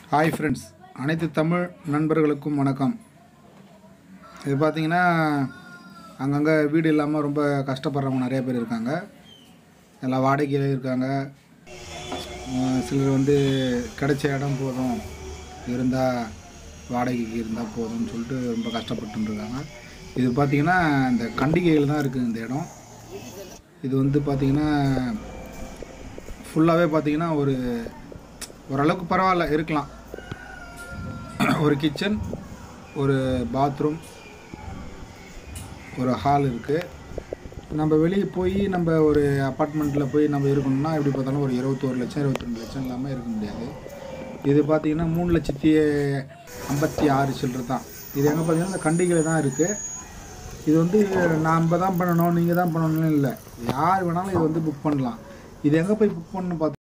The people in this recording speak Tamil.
ஹாய் ஃப்ரெண்ட்ஸ் அனைத்து தமிழ் நண்பர்களுக்கும் வணக்கம் இது பார்த்தீங்கன்னா அங்கங்கே வீடு இல்லாமல் ரொம்ப கஷ்டப்படுறவங்க நிறைய பேர் இருக்காங்க எல்லாம் வாடகையில் இருக்காங்க அஹ் சிலர் வந்து கிடைச்ச இடம் போதும் இருந்தால் வாடகைக்கு இருந்தால் போதும்னு சொல்லிட்டு ரொம்ப கஷ்டப்பட்டு இருக்காங்க இது பார்த்தீங்கன்னா இந்த கண்டிகையில் தான் இருக்குது இந்த இடம் இது வந்து பார்த்தீங்கன்னா ஃபுல்லாகவே பார்த்தீங்கன்னா ஒரு ஓரளவுக்கு பரவாயில்ல இருக்கலாம் ஒரு கிச்சன் ஒரு பாத்ரூம் ஒரு ஹால் இருக்குது நம்ம வெளியே போய் நம்ம ஒரு அப்பார்ட்மெண்ட்டில் போய் நம்ம இருக்கணும்னா எப்படி பார்த்தாலும் ஒரு இருபத்தோரு லட்சம் இருபத்தி ரெண்டு லட்சம் இல்லாமல் இருக்க முடியாது இது பார்த்தீங்கன்னா மூணு லட்சத்தி ஐம்பத்தி ஆறு சில்லற தான் இது எங்கே பார்த்தீங்கன்னா இந்த கண்டிகையில் தான் இருக்குது இது வந்து நாம் தான் பண்ணணும் நீங்கள் தான் பண்ணணும்னு இல்லை யார் வேணாலும் இது வந்து புக் பண்ணலாம் இது எங்கே போய் புக் பண்ணணும் பார்த்து